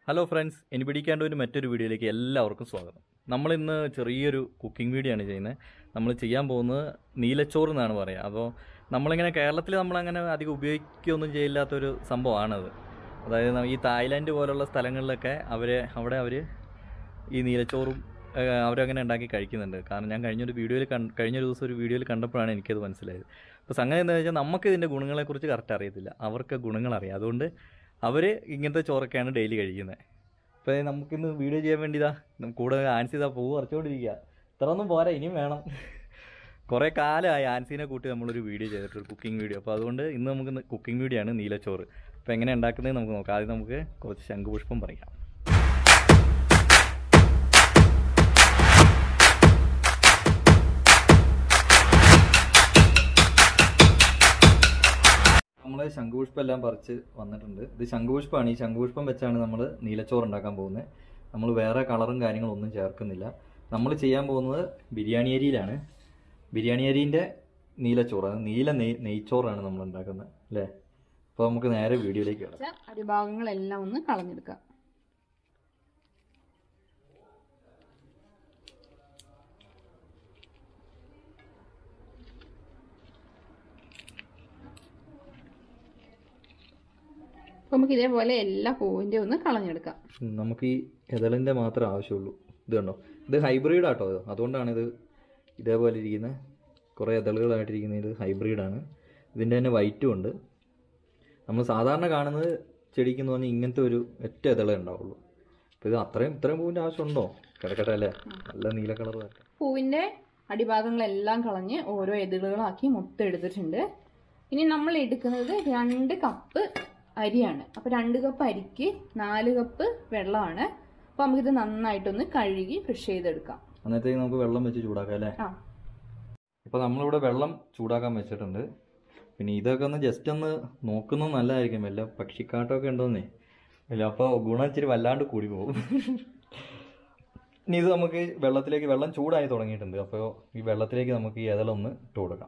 Hello friends any പിടിക്കാണ്ടൊരു മറ്റൊരു വീഡിയോയിലേക്ക് എല്ലാവർക്കും സ്വാഗതം നമ്മളിന്ന് ചെറിയൊരു കുക്കിംഗ് വീഡിയോ ആണ് ചെയ്യുന്നത് നമ്മൾ ചെയ്യാൻ പോകുന്നത് നീലച്ചോറ് എന്നാണ് പറയുക അപ്പോൾ നമ്മളിങ്ങനെ കേരളത്തിൽ നമ്മളങ്ങനെ അധികം ഉപയോഗിക്കുകയൊന്നും ചെയ്യില്ലാത്തൊരു സംഭവമാണത് അതായത് ന- ഈ തായ്ലാൻഡ് പോലുള്ള സ്ഥലങ്ങളിലൊക്കെ അവർ അവിടെ അവർ ഈ നീലച്ചോറും ഏഹ്, അവരങ്ങനെ ഉണ്ടാക്കി കഴിക്കുന്നുണ്ട് കാരണം ഞാൻ കഴിഞ്ഞൊരു വീഡിയോയിൽ കൺ കഴിഞ്ഞൊരു ദിവസം ഒരു വീഡിയോയിൽ കണ്ടപ്പോഴാണ് എനിക്കത് മനസ്സിലായത് അപ്പോൾ സംഗതി എന്താണെന്ന് വെച്ചാൽ നമുക്ക് ഇതിൻ്റെ ഗുണങ്ങളെക്കുറിച്ച് കറക്റ്റ് അറിയത്തില്ല അവർക്ക് ഗുണങ്ങൾ അറിയാം അതുകൊണ്ട് അവർ ഇങ്ങനത്തെ ചോറൊക്കെയാണ് ഡെയിലി കഴിക്കുന്നത് അപ്പോൾ നമുക്കിന്ന് വീഡിയോ ചെയ്യാൻ വേണ്ടി ഇതാ നം- കൂടെ ആൻസി ഇതാ പൂ പറിച്ചുകൊണ്ടിരിക്കുക ഇത്ര ഒന്നും പോരാ ഇനിയും വേണം കുറേ കാലമായി ആൻസിനെ കൂട്ടി നമ്മളൊരു വീഡിയോ ചെയ്തിട്ട് ഒരു കുക്കിംഗ് വീഡിയോ അപ്പോൾ അതുകൊണ്ട് ഇന്ന് നമുക്ക് കുക്കിംഗ് വീഡിയോ ആണ് നീലച്ചോറ് അപ്പോൾ എങ്ങനെ ഉണ്ടാക്കുന്നത് നമുക്ക് നോക്കാം ആദ്യം നമുക്ക് കുറച്ച് ശംഖുപുഷ്പം പറിക്കാം നമ്മൾ ശംഖുപുഷ്പം എല്ലാം പറിച്ച് വന്നിട്ടുണ്ട് ഇത് ശംഖുപുഷ്പമാണ് ഈ ശംഖുപുഷ്പം വെച്ചാണ് നമ്മൾ നീലച്ചോറ് ഉണ്ടാക്കാൻ പോകുന്നത് നമ്മൾ വേറെ കളറും കാര്യങ്ങളും ഒന്നും ചേർക്കുന്നില്ല നമ്മൾ ചെയ്യാൻ പോകുന്നത് ബിരിയാണി അരിയിലാണ് ബിരിയാണി അരിൻ്റെ നീലച്ചോറ് അത് നീല നെയ് നെയ്ച്ചോറാണ് നമ്മൾ ഉണ്ടാക്കുന്നത് അല്ലേ അപ്പോൾ നമുക്ക് നേരെ വീഡിയോയിലേക്ക് കിടക്കാം വെച്ച അടിഭാഗങ്ങളെല്ലാം ഒന്ന് കളഞ്ഞെടുക്കുക അപ്പൊ നമുക്ക് ഇതേപോലെ എല്ലാ പൂവിൻ്റെ ഒന്ന് കളഞ്ഞെടുക്കാം നമുക്ക് ഈ എതളിൻ്റെ മാത്രമേ ആവശ്യമുള്ളൂ ഇത് കണ്ടോ ഇത് ഹൈബ്രിഡ് ആട്ടോ ഇത് അതുകൊണ്ടാണ് ഇത് ഇതേപോലെ ഇരിക്കുന്നത് കുറേ എതളുകളായിട്ടിരിക്കുന്നത് ഇത് ഹൈബ്രിഡാണ് ഇതിൻ്റെ തന്നെ വൈറ്റും ഉണ്ട് നമ്മൾ സാധാരണ കാണുന്നത് ചെടിക്ക് എന്ന് പറഞ്ഞാൽ ഇങ്ങനത്തെ ഒരു ഒറ്റ ഇതളേ ഉണ്ടാവുള്ളൂ അപ്പോൾ ഇത് അത്രയും ഇത്രയും പൂവിൻ്റെ ആവശ്യമുണ്ടോ കിടക്കട്ടെ അല്ലേ നല്ല നീല കളർ വരട്ടെ പൂവിൻ്റെ അടിഭാഗങ്ങളെല്ലാം കളഞ്ഞ് ഓരോ എതിളുകളാക്കി മൊത്തം എടുത്തിട്ടുണ്ട് ഇനി നമ്മൾ എടുക്കുന്നത് രണ്ട് കപ്പ് അരിയാണ് അപ്പോൾ രണ്ട് കപ്പ് അരിക്ക് നാല് കപ്പ് വെള്ളമാണ് അപ്പോൾ നമുക്കിത് നന്നായിട്ടൊന്ന് കഴുകി ഫ്രഷ് ചെയ്തെടുക്കാം അന്നേരത്തേക്ക് നമുക്ക് വെള്ളം വെച്ച് ചൂടാക്കാം അല്ലേ ആ ഇപ്പോൾ നമ്മളിവിടെ വെള്ളം ചൂടാക്കാൻ വെച്ചിട്ടുണ്ട് പിന്നെ ഇതൊക്കെ ഒന്ന് ജസ്റ്റ് ഒന്ന് നോക്കുന്നത് നല്ലതായിരിക്കും വല്ല പക്ഷിക്കാട്ടമൊക്കെ ഉണ്ടോന്നേ ഇല്ല അപ്പോൾ ഗുണം ഇച്ചിരി വല്ലാണ്ട് കൂടി പോകും ഇനി ഇത് നമുക്ക് വെള്ളത്തിലേക്ക് വെള്ളം ചൂടായി തുടങ്ങിയിട്ടുണ്ട് അപ്പോൾ ഈ വെള്ളത്തിലേക്ക് നമുക്ക് ഈ ഇതളൊന്ന് ഇട്ട് കൊടുക്കാം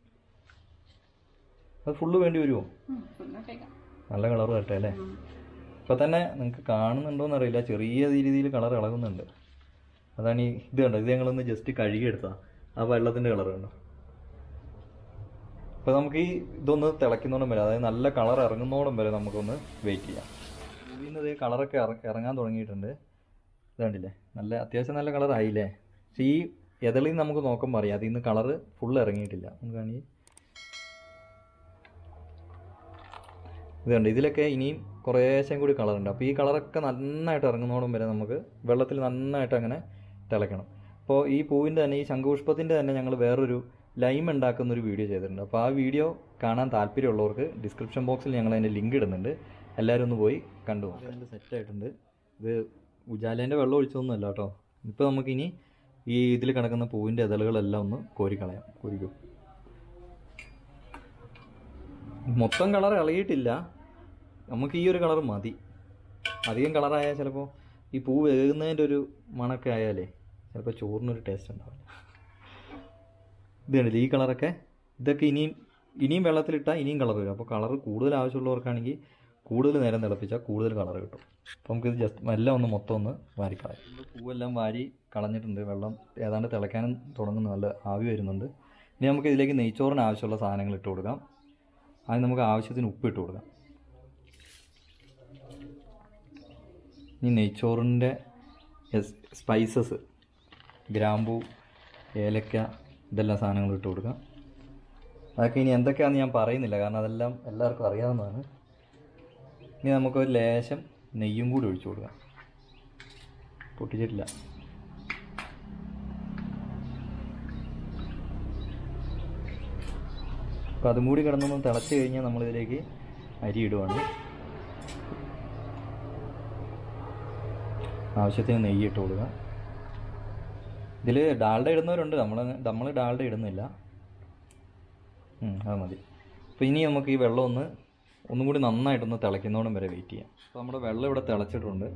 അത് ഫുള്ള് വേണ്ടി വരുമോ ഉം, ഫുള്ളായിട്ടേക്കാം. നല്ല കളർ വരട്ടെ അല്ലേ ഉം. ഇപ്പം തന്നെ നിങ്ങൾക്ക് കാണുന്നുണ്ടോയെന്ന് അറിയില്ല ചെറിയ രീതിയിൽ കളർ ഇളകുന്നുണ്ട് അതാണ് ഈ ഇത് കണ്ടോ ഇത് ഞങ്ങളൊന്ന് ജസ്റ്റ് കഴുകിയെടുത്താ ആ വെള്ളത്തിൻ്റെ കളർ കണ്ടോ അപ്പോൾ നമുക്ക് ഈ ഇതൊന്ന് തിളയ്ക്കുന്നോടം വരെ അതായത് നല്ല കളർ ഇറങ്ങുന്നോടം വരെ നമുക്കൊന്ന് വെയിറ്റ് ചെയ്യാം ഇതിൽ കളറൊക്കെ ഇറങ്ങാൻ തുടങ്ങിയിട്ടുണ്ട് ഇത് കണ്ടില്ലേ നല്ല അത്യാവശ്യം നല്ല കളർ ആയില്ലേ പക്ഷേ ഈ എതളിൽ നിന്ന് നമുക്ക് നോക്കുമ്പോൾ അറിയാം അതിൽ നിന്ന് കളറ് ഫുൾ ഇറങ്ങിയിട്ടില്ല നമുക്ക് കാണി ഇത് കണ്ട് ഇതിലൊക്കെ ഇനിയും കുറേശ്ശം കൂടി കളറുണ്ട് അപ്പോൾ ഈ കളറൊക്കെ നന്നായിട്ട് ഇറങ്ങുന്നോടും വരെ നമുക്ക് വെള്ളത്തിൽ നന്നായിട്ട് അങ്ങനെ തിളയ്ക്കണം അപ്പോൾ ഈ പൂവിൻ്റെ തന്നെ ഈ ശംഖുപുഷ്പത്തിൻ്റെ തന്നെ ഞങ്ങൾ വേറൊരു ലൈം ഉണ്ടാക്കുന്ന ഒരു വീഡിയോ ചെയ്തിട്ടുണ്ട് അപ്പോൾ ആ വീഡിയോ കാണാൻ താല്പര്യമുള്ളവർക്ക് ഡിസ്ക്രിപ്ഷൻ ബോക്സിൽ ഞങ്ങൾ അതിൻ്റെ ലിങ്ക് ഇടുന്നുണ്ട് എല്ലാവരും ഒന്ന് പോയി കണ്ടു നോക്കാം സെറ്റ് ആയിട്ടുണ്ട് ഇത് ഉജാലേൻ്റെ വെള്ളം ഒഴിച്ചൊന്നുമല്ല കേട്ടോ ഇപ്പോൾ നമുക്കിനി ഈ ഇതിൽ കിടക്കുന്ന പൂവിൻ്റെ ഇതളുകളെല്ലാം ഒന്ന് കോരിക്കളയാം കോരിക്കും മൊത്തം കളർ ഇളകിയിട്ടില്ല നമുക്ക് ഈ ഒരു കളർ മതി അധികം കളറായാൽ ചിലപ്പോൾ ഈ പൂ വേകുന്നതിൻ്റെ ഒരു മണമൊക്കെ ആയാലേ ചിലപ്പോൾ ചോറിനൊരു ടേസ്റ്റ് ഉണ്ടാവില്ല ഇത് കണ്ടില്ലേ ഈ കളറൊക്കെ ഇതൊക്കെ ഇനിയും ഇനിയും വെള്ളത്തിലിട്ടാൽ ഇനിയും കളർ വരും അപ്പോൾ കളർ കൂടുതൽ ആവശ്യമുള്ളവർക്കാണെങ്കിൽ കൂടുതൽ നേരം തിളപ്പിച്ചാൽ കൂടുതൽ കളർ കിട്ടും അപ്പോൾ നമുക്കിത് ജസ്റ്റ് എല്ലാം ഒന്ന് മൊത്തം ഒന്ന് വാരിക്കളയാം നമ്മൾ പൂവെല്ലാം വാരി കളഞ്ഞിട്ടുണ്ട് വെള്ളം ഏതാണ്ട് തിളയ്ക്കാനും തുടങ്ങുന്നു നല്ല ആവി വരുന്നുണ്ട് ഇനി നമുക്ക് ഇതിലേക്ക് നെയ്ച്ചോറിന് ആവശ്യമുള്ള സാധനങ്ങൾ ഇട്ട് കൊടുക്കാം ആദ്യം നമുക്ക് ആവശ്യത്തിന് ഉപ്പ് ഇട്ട് കൊടുക്കാം ഇനി നെയ്ച്ചോറിൻ്റെ സ്പൈസസ് ഗ്രാമ്പൂ ഏലക്ക ഇതെല്ലാം സാധനങ്ങൾ ഇട്ട് കൊടുക്കാം അതൊക്കെ ഇനി എന്തൊക്കെയാണെന്ന് ഞാൻ പറയുന്നില്ല കാരണം അതെല്ലാം എല്ലാവർക്കും അറിയാവുന്നതാണ് ഇനി നമുക്കൊരു ലേശം നെയ്യും കൂടി ഒഴിച്ചു കൊടുക്കാം പൊട്ടിച്ചിട്ടില്ല അപ്പോൾ അതും കൂടി കിടന്നൊന്ന് തിളച്ച് കഴിഞ്ഞാൽ നമ്മളിതിലേക്ക് അരി ഇടുവാണ് ആവശ്യത്തിന് നെയ്യ് ഇട്ട് കൊടുക്കുക ഇതിൽ ഡാൽഡ ഇടുന്നവരുണ്ട് നമ്മൾ നമ്മൾ ഡാൽഡ ഇടുന്നില്ല ഉം, അത് മതി അപ്പോൾ ഇനി നമുക്ക് ഈ വെള്ളം ഒന്ന് ഒന്നും കൂടി നന്നായിട്ടൊന്ന് തിളയ്ക്കുന്നോളം വരെ വെയിറ്റ് ചെയ്യാം അപ്പോൾ നമ്മുടെ വെള്ളം ഇവിടെ തിളച്ചിട്ടുണ്ട്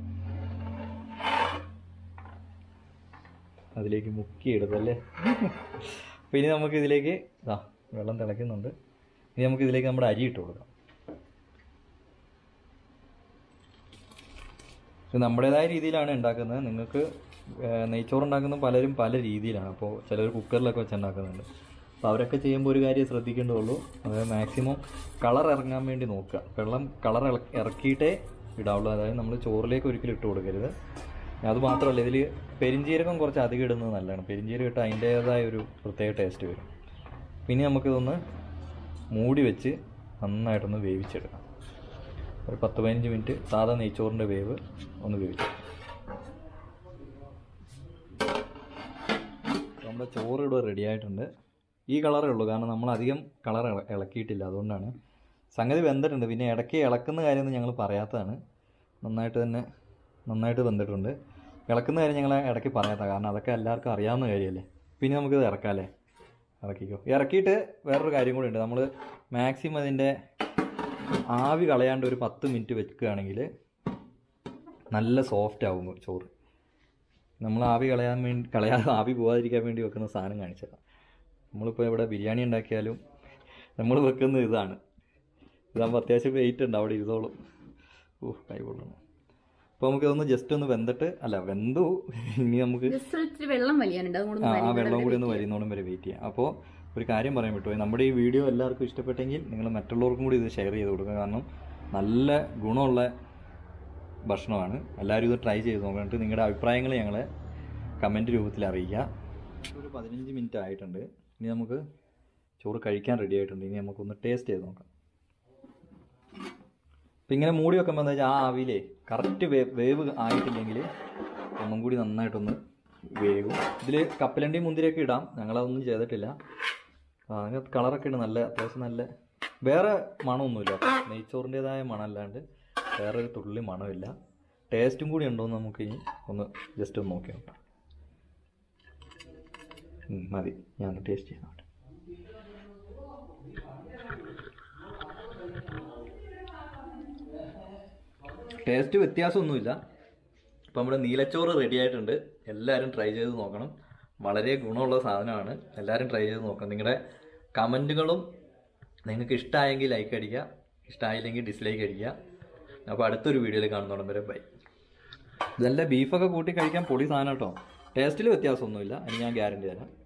അതിലേക്ക് മുക്കി ഇടുന്നല്ലേ അപ്പോൾ ഇനി നമുക്ക് ഇതിലേക്ക് ഇതാ വെള്ളം തിളയ്ക്കുന്നുണ്ട് ഇനി നമുക്ക് ഇതിലേക്ക് നമ്മുടെ അരി ഇട്ട് കൊടുക്കാം ഇത് നമ്മുടേതായ രീതിയിലാണ് ഉണ്ടാക്കുന്നത് നിങ്ങൾക്ക് ഏഹ്, നെയ്ച്ചോറ് ഉണ്ടാക്കുന്നത് പലരും പല രീതിയിലാണ് അപ്പോൾ ചിലർ കുക്കറിലൊക്കെ വെച്ച് ഉണ്ടാക്കുന്നുണ്ട് അപ്പോൾ അവരൊക്കെ ചെയ്യുമ്പോൾ ഒരു കാര്യം ശ്രദ്ധിക്കേണ്ടതുള്ളൂ അതായത് മാക്സിമം കളർ ഇറങ്ങാൻ വേണ്ടി നോക്കുക വെള്ളം കളർ ഇറക്കിയിട്ടേ ഇടാവുള്ളൂ അതായത് നമ്മൾ ചോറിലേക്ക് ഒരിക്കലും ഇട്ട് കൊടുക്കരുത് അത് മാത്രമല്ല ഇതിൽ പെരിഞ്ജീരകം കുറച്ച് അധികം ഇടുന്നത് നല്ലതാണ് പെരിഞ്ജീരകം ഇട്ട് അതിൻ്റേതായ ഒരു പ്രത്യേക ടേസ്റ്റ് വരും പിന്നെ നമുക്കിതൊന്ന് മൂടി വെച്ച് നന്നായിട്ടൊന്ന് വേവിച്ചെടുക്കാം ഒരു പത്ത് പതിനഞ്ച് മിനിറ്റ് സാധാ നെയ്ച്ചോറിൻ്റെ വേവ് ഒന്ന് വേവിച്ചെടുക്കാം നമ്മുടെ ചോറ് ഇവിടെ റെഡി ആയിട്ടുണ്ട് ഈ കളറേ ഉള്ളൂ കാരണം നമ്മൾ അധികം കളർ ഇളക്കിയിട്ടില്ല അതുകൊണ്ടാണ് സംഗതി വെന്തിട്ടുണ്ട് പിന്നെ ഇടയ്ക്ക് ഇളക്കുന്ന കാര്യമൊന്നും ഞങ്ങൾ പറയാത്തതാണ് നന്നായിട്ട് തന്നെ നന്നായിട്ട് വെന്തിട്ടുണ്ട് ഇളക്കുന്ന കാര്യം ഞങ്ങൾ ഇടയ്ക്ക് പറയാത്തതാണ് കാരണം അതൊക്കെ എല്ലാവർക്കും അറിയാവുന്ന കാര്യമല്ലേ പിന്നെ നമുക്കിത് ഇറക്കാമല്ലേ ഇറക്കിക്കോ ഇറക്കിയിട്ട് വേറൊരു കാര്യം കൂടി ഉണ്ട് നമ്മൾ മാക്സിമം അതിൻ്റെ ആവി കളയാണ്ട് ഒരു പത്ത് മിനിറ്റ് വെക്കുകയാണെങ്കിൽ നല്ല സോഫ്റ്റ് ആവും ചോറ് നമ്മൾ ആവി കളയാൻ വേണ്ടി കളയാതെ ആവി പോകാതിരിക്കാൻ വേണ്ടി വെക്കുന്ന സാധനം കാണിച്ചതാണ് നമ്മളിപ്പോൾ ഇവിടെ ബിരിയാണി ഉണ്ടാക്കിയാലും നമ്മൾ വെക്കുന്ന ഇതാണ് ഇതാകുമ്പോൾ അത്യാവശ്യം വെയിറ്റ് ഉണ്ട് അവിടെ ഇരുന്നോളും ഓ കൈ കൊള്ളണം അപ്പോൾ നമുക്കിതൊന്ന് ജസ്റ്റ് ഒന്ന് വെന്തിട്ട് അല്ല വെന്തു ഇനി നമുക്ക് ജസ്റ്റ് ഇച്ചിരി വെള്ളം വലിയാനുണ്ട് അതുകൊണ്ട് ആ ആ വെള്ളം കൂടി ഒന്ന് വരുന്നോളം വരെ വെയിറ്റ് ചെയ്യാം അപ്പോൾ ഒരു കാര്യം പറയാൻ പറ്റുമോ നമ്മുടെ ഈ വീഡിയോ എല്ലാവർക്കും ഇഷ്ടപ്പെട്ടെങ്കിൽ നിങ്ങൾ മറ്റുള്ളവർക്കും കൂടി ഇത് ഷെയർ ചെയ്ത് കൊടുക്കുക കാരണം നല്ല ഗുണമുള്ള ഭക്ഷണമാണ് എല്ലാവരും ഇത് ട്രൈ ചെയ്ത് നോക്കിയിട്ട് നിങ്ങളുടെ അഭിപ്രായങ്ങൾ ഞങ്ങളെ കമൻറ്റ് രൂപത്തിൽ അറിയിക്കുക ഒരു പതിനഞ്ച് മിനിറ്റ് ആയിട്ടുണ്ട് ഇനി നമുക്ക് ചോറ് കഴിക്കാൻ റെഡി ആയിട്ടുണ്ട് ഇനി നമുക്കൊന്ന് ടേസ്റ്റ് ചെയ്ത് നോക്കാം അപ്പം ഇങ്ങനെ മൂടി വെക്കുമ്പോൾ എന്താ വെച്ചാൽ ആ ആവിയിലേ കറക്റ്റ് വേ വേവ് ആയിട്ടില്ലെങ്കിൽ ഒന്നും കൂടി നന്നായിട്ടൊന്ന് വേവും ഇതിൽ കപ്പലണ്ടി മുന്തിരിയൊക്കെ ഇടാം ഞങ്ങളതൊന്നും ചെയ്തിട്ടില്ല ആ, അതിനകത്ത് കളറൊക്കെ ഉണ്ട് നല്ല അത്യാവശ്യം നല്ല വേറെ മണമൊന്നുമില്ല നെയ്ച്ചോറിൻ്റെതായ മണമല്ലാണ്ട് വേറെ ഒരു തുള്ളി മണമില്ല ടേസ്റ്റും കൂടി ഉണ്ടോ എന്ന് നമുക്ക് ഇനി ഒന്ന് ജസ്റ്റ് ഒന്ന് നോക്കി നോക്കാം ഉം, മതി ഞാൻ ടേസ്റ്റ് ചെയ്യാം ടേസ്റ്റ് വ്യത്യാസമൊന്നുമില്ല ഇപ്പം നമ്മുടെ നീലച്ചോറ് റെഡി ആയിട്ടുണ്ട് എല്ലാവരും ട്രൈ ചെയ്ത് നോക്കണം വളരെ ഗുണമുള്ള സാധനമാണ് എല്ലാവരും ട്രൈ ചെയ്ത് നോക്കണം നിങ്ങളുടെ കമൻറ്റുകളും നിങ്ങൾക്ക് ഇഷ്ടമായെങ്കിൽ ലൈക്ക് അടിക്കുക ഇഷ്ടമായില്ലെങ്കിൽ ഡിസ്ലൈക്ക് അടിക്കുക അപ്പോൾ അടുത്തൊരു വീഡിയോയിൽ കാണുന്നോടം വരെ ബൈ ഇതെല്ലാം ബീഫൊക്കെ കൂട്ടി കഴിക്കാൻ പൊളി സാധനം കേട്ടോ ടേസ്റ്റിൽ വ്യത്യാസമൊന്നുമില്ല അതിന് ഞാൻ ഗ്യാരണ്ടി തരാം